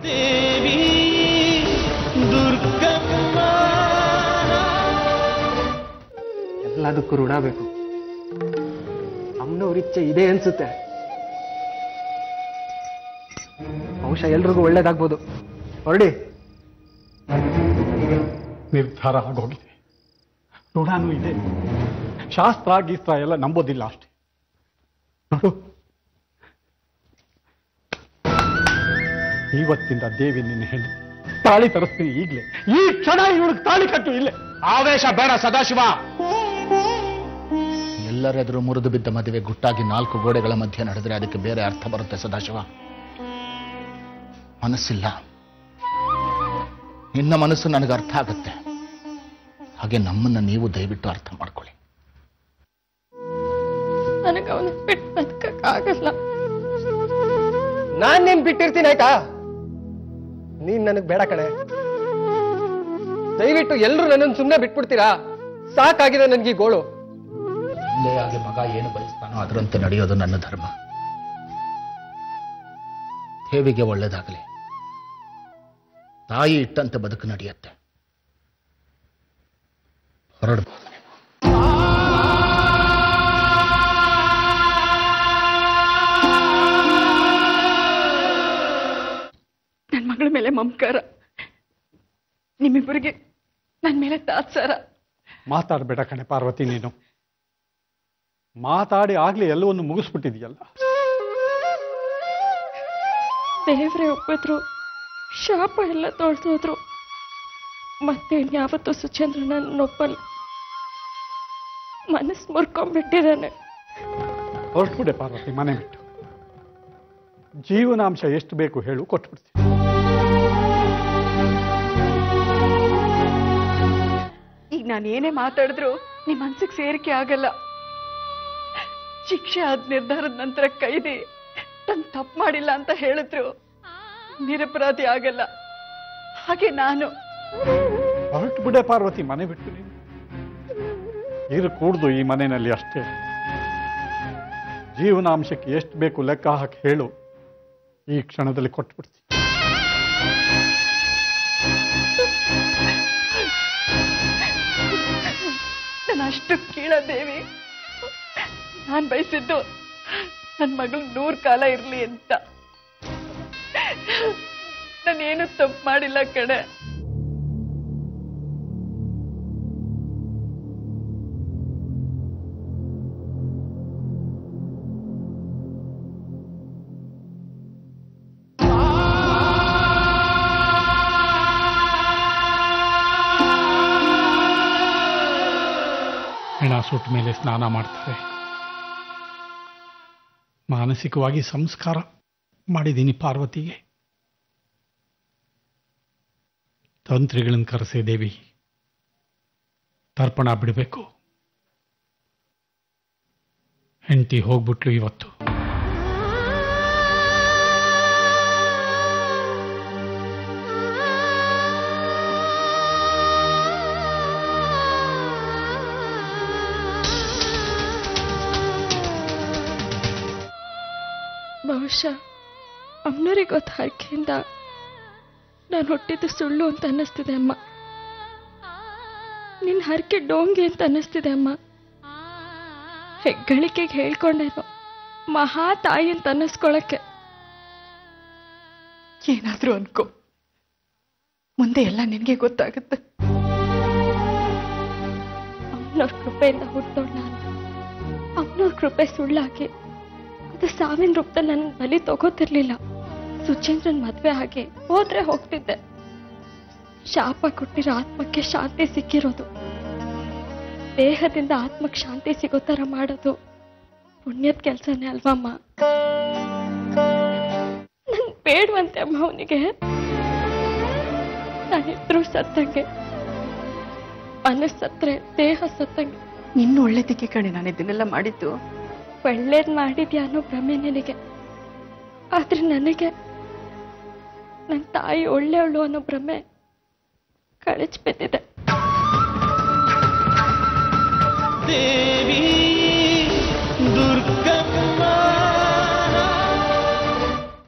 ದೇವಿ ದುರ್ಗಮ್ಮ ಎಲ್ಲದಕ್ಕೂ ಋಣ ಬೇಕು ಅಮ್ಮನವ್ರ ಇಚ್ಛೆ ಇದೆ ಅನ್ಸುತ್ತೆ ಬಹುಶಃ ಎಲ್ರಿಗೂ ಒಳ್ಳೇದಾಗ್ಬೋದು ಹೊರಡಿ ನಿರ್ಧಾರ ಆಗೋಗಿದೆ ಋಣನೂ ಇದೆ ಶಾಸ್ತ್ರ ಗೀಸ್ತ್ರ ಎಲ್ಲ ನಂಬೋದಿಲ್ಲ ಅಷ್ಟೇ ನೋಡು ಇವತ್ತಿಂದ ದೇವಿ ನಿನ್ನ ಹೆಣ್ಣು ತಾಳಿ ತರಿಸ್ತೀನಿ ಈಗಲೇ ಈ ಕ್ಷಣ ಇವಳಿಗೆ ತಾಳಿ ಕಟ್ಟು ಇಲ್ಲೇ ಆವೇಶ ಬೇಡ ಸದಾಶಿವ ಎಲ್ಲರೆದುರು ಮುರಿದು ಬಿದ್ದ ಮದುವೆ ಗುಟ್ಟಾಗಿ ನಾಲ್ಕು ಗೋಡೆಗಳ ಮಧ್ಯೆ ನಡೆದ್ರೆ ಅದಕ್ಕೆ ಬೇರೆ ಅರ್ಥ ಬರುತ್ತೆ ಸದಾಶಿವ ಮನಸ್ಸಿಲ್ಲ ನಿನ್ನ ಮನಸ್ಸು ನನಗೆ ಅರ್ಥ ಆಗುತ್ತೆ ಹಾಗೆ ನಮ್ಮನ್ನ ನೀವು ದಯವಿಟ್ಟು ಅರ್ಥ ಮಾಡ್ಕೊಳ್ಳಿ ನನಗೆ ಅವನ ಬಿಟ್ಟು ಬದುಕಕ್ಕಾಗಲ್ಲ ನಾನ್ ನಿನ್ ಬಿಟ್ಟಿರ್ತೀನಿ ಆಯ್ತಾ ನೀನ್ ನನಗ್ ಬೇಡ ಕಣೆ ದಯವಿಟ್ಟು ಎಲ್ರು ನನ್ನನ್ನು ಸುಮ್ಮನೆ ಬಿಟ್ಬಿಡ್ತೀರಾ ಸಾಕಾಗಿದೆ ನನ್ಗೆ ಈ ಗೋಳು ತಂದೆಯಾಗಿ ಮಗ ಏನು ಬಯಸ್ತಾನೋ ಅದರಂತೆ ನಡೆಯೋದು ನನ್ನ ಧರ್ಮ ದೇವಿಗೆ ಒಳ್ಳೇದಾಗಲಿ ತಾಯಿ ಇಟ್ಟಂತೆ ಬದುಕು ನಡೆಯುತ್ತೆ ಹೊರಡ್ಬೋದು ನನ್ನ ಮಗಳ ಮೇಲೆ ಮಮಕಾರ ನಿಮ್ಮಿಬ್ಬರಿಗೆ ನನ್ನ ಮೇಲೆ ತಾತ್ಸಾರ ಮಾತಾಡಬೇಡ ಕಣೆ ಪಾರ್ವತಿ ನೀನು ಮಾತಾಡಿ ಆಗ್ಲೇ ಎಲ್ಲವನ್ನು ಮುಗಿಸ್ಬಿಟ್ಟಿದೆಯಲ್ಲ ದೇವ್ರೆ ಒಪ್ಪಿದ್ರು ಶಾಪ ಎಲ್ಲ ತೊಳ್ದೋದ್ರು ಮತ್ತೆ ಇನ್ಯಾವತ್ತೂ ಸುಚೇಂದ್ರ ನನ್ನ ಒಪ್ಪಲ್ಲ ಮನಸ್ಸು ಮುರ್ಕೊಂಡ್ಬಿಟ್ಟಿದ್ದಾನೆ ಹೊರಟ್ಬಿಡೆ ಪಾರ್ವತಿ ಮನೆ ಬಿಟ್ಟು ಜೀವನಾಂಶ ಎಷ್ಟು ಬೇಕು ಹೇಳು ಕೊಟ್ಬಿಡ್ತೀನಿ ಈಗ ನಾನು ಏನೇ ಮಾತಾಡಿದ್ರು ನಿಮ್ಮ ಮನ್ಸಿಗೆ ಸೇರಿಕೆ ಆಗಲ್ಲ ಶಿಕ್ಷೆ ಆದ ನಿರ್ಧಾರದ ನಂತರ ಕೈದಿ ನಾನು ತಪ್ಪು ಮಾಡಿಲ್ಲ ಅಂತ ಹೇಳಿದ್ರು ನಿರಪರಾಧಿ ಆಗಲ್ಲ ಹಾಗೆ ನಾನು ಹೊರಟು ಬಿಡೆ ಪಾರ್ವತಿ ಮನೆ ಬಿಟ್ಟು ನೀನು ಇರು ಕೂಡ್ದು ಈ ಮನೆಯಲ್ಲಿ ಅಷ್ಟೇ ಜೀವನಾಂಶಕ್ಕೆ ಎಷ್ಟು ಬೇಕು ಲೆಕ್ಕ ಹಾಕಿ ಹೇಳು ಈ ಕ್ಷಣದಲ್ಲಿ ಕೊಟ್ಬಿಡ್ತೀನಿ ನಾನು ಅಷ್ಟು ಕೀಳ ದೇವಿ ನಾನು ಬಯಸಿದ್ದು ನನ್ನ ಮಗಳು ನೂರು ಕಾಲ ಇರಲಿ ಅಂತ ನಾನೇನು ತಪ್ಪು ಮಾಡಿಲ್ಲ ಕಡೆ ಹೆಣ ಸುಟ್ಟ ಮೇಲೆ ಸ್ನಾನ ಮಾಡ್ತಾರೆ ಮಾನಸಿಕವಾಗಿ ಸಂಸ್ಕಾರ ಮಾಡಿದ್ದೀನಿ ಪಾರ್ವತಿಗೆ ತಂತ್ರಿಗಳನ್ನು ಕರೆಸೆ ದೇವಿ ತರ್ಪಣ ಬಿಡಬೇಕು ಹೆಂಡತಿ ಹೋಗ್ಬಿಟ್ಲು ಇವತ್ತು ಬಹುಶಃ ಅಮ್ಮನವ್ರಿಗೆ ಗೊತ್ತ ಹರಕೆಯಿಂದ ನಾನು ಹುಟ್ಟಿದ್ದು ಸುಳ್ಳು ಅಂತ ಅನ್ನಿಸ್ತಿದೆ ಅಮ್ಮ ನಿನ್ನ ಹರಕೆ ಡೋಂಗಿ ಅಂತ ಅನ್ನಿಸ್ತಿದೆ ಅಮ್ಮ ಹೆಗ್ಗಳಿಕೆಗೆ ಹೇಳ್ಕೊಂಡೇನು ಮಹಾ ತಾಯಿ ಅಂತ ಅನ್ನಿಸ್ಕೊಳಕ್ಕೆ ಏನಾದ್ರೂ ಅನ್ಕೋ ಮುಂದೆ ಎಲ್ಲ ನಿನಗೆ ಗೊತ್ತಾಗುತ್ತೆ ಅಮ್ಮನವ್ರ ಕೃಪೆಯಿಂದ ಹುಟ್ಟೋಣ ನಾನು ಅಮ್ಮನವ್ರ ಕೃಪೆ ಸುಳ್ಳಾಗಿ ಅದು ಸಾವಿನ ರೂಪದಲ್ಲಿ ನನ್ನ ಬಲಿ ತಗೋತಿರ್ಲಿಲ್ಲ ಸುಚೇಂದ್ರನ್ ಮದ್ವೆ ಆಗಿ ಹೋದ್ರೆ ಹೋಗ್ತಿದ್ದೆ ಶಾಪ ಕೊಟ್ಟಿರೋ ಆತ್ಮಕ್ಕೆ ಶಾಂತಿ ಸಿಕ್ಕಿರೋದು ದೇಹದಿಂದ ಆತ್ಮಕ್ಕೆ ಶಾಂತಿ ಸಿಗೋ ತರ ಮಾಡೋದು ಪುಣ್ಯದ ಕೆಲ್ಸನೇ ಅಲ್ವಮ್ಮ ನನ್ ಬೇಡವಂತೆ ಅಮ್ಮ ಅವನಿಗೆ ನಾನಿದ್ರು ಸತ್ತಂಗೆ ಮನಸ್ಸು ಸತ್ರೆ ದೇಹ ಸತ್ತಂಗೆ ನಿನ್ನ ಒಳ್ಳೇದಕ್ಕೆ ಕಣೆ ನಾನು ಇದನ್ನೆಲ್ಲ ಮಾಡಿದ್ದು ಒಳ್ಳೇದ್ ಮಾಡಿದ್ಯಾ ಅನ್ನೋ ಭ್ರಮೆ ನಿನಗೆ ಆದ್ರೆ ನನಗೆ ನನ್ನ ತಾಯಿ ಒಳ್ಳೆಯವಳು ಅನ್ನೋ ಭ್ರಮೆ ಕಳಚಿ ಬಿದ್ದಿದೆ ದೇವಿ